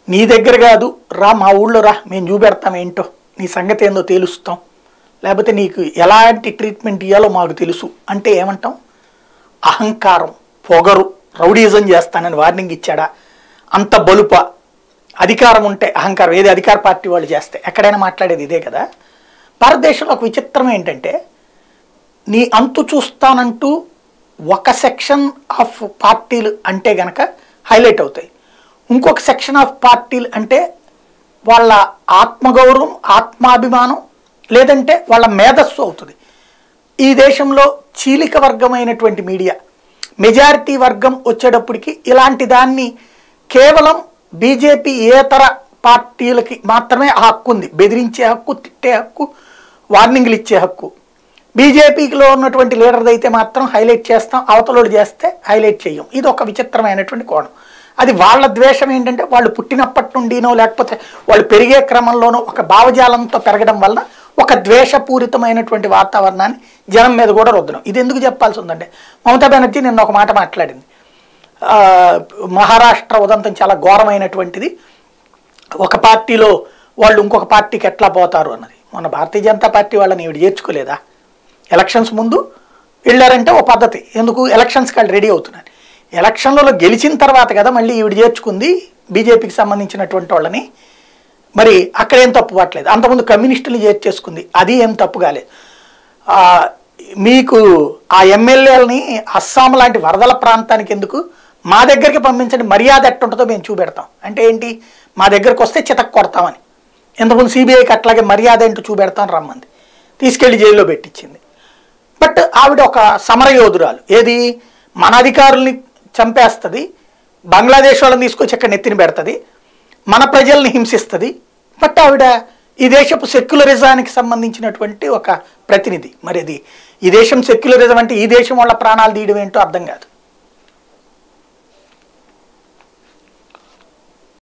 నీ దగ్గర కాదు రా మా ఊళ్ళో రా మేము చూపెడతాం ఏంటో నీ సంగతి ఏందో తేలుస్తాం లేకపోతే నీకు ఎలాంటి ట్రీట్మెంట్ ఇవ్వాలో మాకు తెలుసు అంటే ఏమంటాం అహంకారం పొగరు రౌడీజం చేస్తానని వార్నింగ్ ఇచ్చాడా అంత బలుప అధికారం ఉంటే అహంకారం ఏది అధికార పార్టీ వాళ్ళు చేస్తే ఎక్కడైనా మాట్లాడేది ఇదే కదా భారతదేశంలో ఒక విచిత్రం ఏంటంటే నీ అంతు చూస్తానంటూ ఒక సెక్షన్ ఆఫ్ పార్టీలు అంటే గనక హైలైట్ అవుతాయి ఇంకొక సెక్షన్ ఆఫ్ పార్టీలు అంటే వాళ్ళ ఆత్మగౌరవం ఆత్మాభిమానం లేదంటే వాళ్ళ మేధస్సు అవుతుంది ఈ దేశంలో చీలిక వర్గమైనటువంటి మీడియా మెజారిటీ వర్గం వచ్చేటప్పటికి ఇలాంటి దాన్ని కేవలం బీజేపీ ఏతర పార్టీలకి మాత్రమే ఆ హక్కు ఉంది బెదిరించే హక్కు తిట్టే హక్కు వార్నింగ్లు ఇచ్చే హక్కు బీజేపీలో ఉన్నటువంటి లీడర్ది అయితే మాత్రం హైలైట్ చేస్తాం అవతలోడు చేస్తే హైలైట్ చేయం ఇది ఒక విచిత్రమైనటువంటి కోణం అది వాళ్ళ ద్వేషం ఏంటంటే వాళ్ళు పుట్టినప్పటి నుండినో లేకపోతే వాళ్ళు పెరిగే క్రమంలోనో ఒక భావజాలంతో పెరగడం వలన ఒక ద్వేషపూరితమైనటువంటి వాతావరణాన్ని జనం మీద కూడా రుద్దడం ఇది ఎందుకు చెప్పాల్సి ఉందంటే మమతా బెనర్జీ నిన్న ఒక మాట మాట్లాడింది ఆ, మహారాష్ట్ర ఉదంతం చాలా ఘోరమైనటువంటిది ఒక పార్టీలో వాళ్ళు ఇంకొక పార్టీకి ఎట్లా పోతారు అన్నది మొన్న భారతీయ జనతా పార్టీ వాళ్ళని ఈవిడ చేర్చుకోలేదా ఎలక్షన్స్ ముందు వెళ్ళారంటే ఓ పద్ధతి ఎందుకు ఎలక్షన్స్కి వాళ్ళు రెడీ అవుతున్నారు ఎలక్షన్లలో గెలిచిన తర్వాత కదా మళ్ళీ ఈవిడ చేర్చుకుంది బీజేపీకి సంబంధించినటువంటి వాళ్ళని మరి అక్కడ ఏం తప్పు పట్టలేదు అంతకుముందు కమ్యూనిస్టులు చేర్చేసుకుంది అది ఏం తప్పు కాలేదు ఆ, మీకు ఆ ఎమ్మెల్యేలని అస్సాం లాంటి వరదల ప్రాంతానికి ఎందుకు మా దగ్గరికి పంపించండి మర్యాద ఎట్టుంటుందో మేము చూపెడతాం అంటే ఏంటి మా దగ్గరకు వస్తే చితక్ కొడతామని ఇంతకుముందు సిబిఐకి అట్లాగే మర్యాద ఏంటో చూపెడతాం రమ్మంది తీసుకెళ్లి జైల్లో పెట్టించింది బట్ ఆవిడ ఒక సమరయోధురాలు ఏది మన అధికారుల్ని చంపేస్తుంది బంగ్లాదేశ్ వాళ్ళని తీసుకొచ్చి ఇక్కడ నెత్తిన పెడుతుంది మన ప్రజల్ని హింసిస్తుంది బట్ ఆవిడ ఈ దేశపు సెక్యులరిజానికి సంబంధించినటువంటి ఒక ప్రతినిధి మరి అది ఈ దేశం సెక్యులరిజం అంటే ఈ దేశం వాళ్ళ ప్రాణాలు తీయడం ఏంటో అర్థం కాదు